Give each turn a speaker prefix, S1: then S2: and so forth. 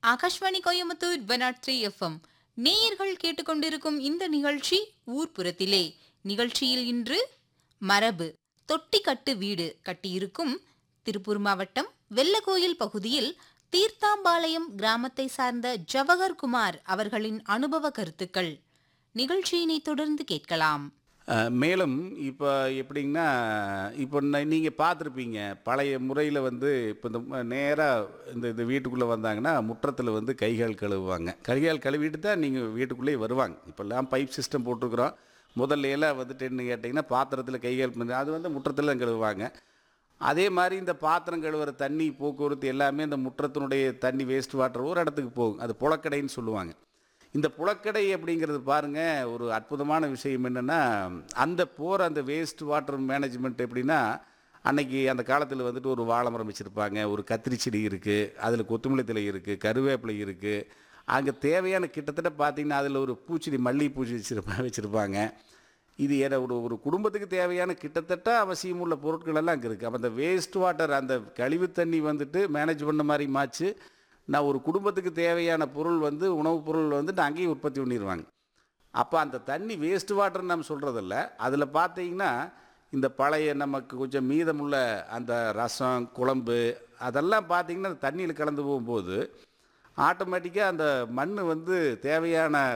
S1: Akashvani Coimbatore one three FM நேயர்கள் கேட்டுக்கொண்டிருக்கும் இந்த நிகழ்ச்சி ஊர்ப்புறத்திலே நிகழ்ச்சியில் இன்று மரபு தொட்டி கட்டு வீடு கட்டியிருக்கும் திருப்பூர் மாவட்டம் வெள்ளகோயில் பகுதியில் தீர்த்தாம்பாளையம் கிராமத்தை சார்ந்த ஜவஹர் குமார் அவர்களின் அனுபவ கருத்துக்கள் நிகழ்ச்சியினை தொடர்ந்து கேட்கலாம்
S2: அஹ், மேலும் இப்போ எப்படிங்கன்னா இப்போ நீங்கள் பார்த்துருப்பீங்க பழைய முறையில் வந்து இப்போ இந்த நேராக இந்த இந்த வீட்டுக்குள்ளே வந்தாங்கன்னா முற்றத்தில் வந்து கைகால் கழுவுவாங்க கைகால் கழுவிட்டு தான் நீங்கள் வீட்டுக்குள்ளேயே வருவாங்க இப்போல்லாம் பைப் சிஸ்டம் போட்டிருக்கிறோம் முதல்ல எல்லாம் வந்துட்டு என்ன கேட்டிங்கன்னா பாத்திரத்தில் கைகால் பண்ணி- அது வந்து முற்றத்தில் தான் கழுவுவாங்க அதே மாதிரி இந்த பாத்திரம் கழுவுற தண்ணி போக்குவரத்து எல்லாமே இந்த முற்றத்தினுடைய தண்ணி வேஸ்ட் வாட்டர் ஒரு இடத்துக்கு போகும் அது புழக்கடைன்னு சொல்லுவாங்க இந்த புழக்கடை அப்படிங்கிறது பாருங்க ஒரு அற்புதமான விஷயம் என்னென்னா அந்த போகிற அந்த வேஸ்ட் வாட்டர் மேனேஜ்மெண்ட் எப்படின்னா அன்னைக்கு அந்த காலத்தில் வந்துட்டு ஒரு வாழை மரம் வச்சுருப்பாங்க ஒரு கத்திரி செடி இருக்குது அதில் கொத்தமல்லி தழை இருக்குது கருவேப்பிலை இருக்குது அங்கே தேவையான கிட்டத்தட்ட பார்த்தீங்கன்னா அதில் ஒரு பூச்செடி மல்லிகை பூச்சி வச்சிருப்பா வச்சுருப்பாங்க இது ஏன்னா ஒரு ஒரு குடும்பத்துக்கு தேவையான கிட்டத்தட்ட அவசியமுள்ள பொருட்கள் எல்லாம் அங்கே இருக்குது அப்போ அந்த வேஸ்ட் வாட்டர் அந்த கழிவு தண்ணி வந்துட்டு மேனேஜ் பண்ண மாதிரி மாச்சு நான் ஒரு குடும்பத்துக்கு தேவையான பொருள் வந்து உணவுப் பொருள் வந்துட்டு அங்கேயும் உற்பத்தி பண்ணிடுவாங்க அப்போ அந்த தண்ணி வேஸ்ட் வாட்டர்னு நம்ம சொல்கிறதில்ல அதில் பார்த்தீங்கன்னா இந்த பழைய நமக்கு கொஞ்சம் மீதமுள்ள அந்த ரசம் குழம்பு அதெல்லாம் பார்த்தீங்கன்னா அந்த தண்ணியில் கலந்து போகும்போது ஆட்டோமேட்டிக்காக அந்த மண் வந்து தேவையான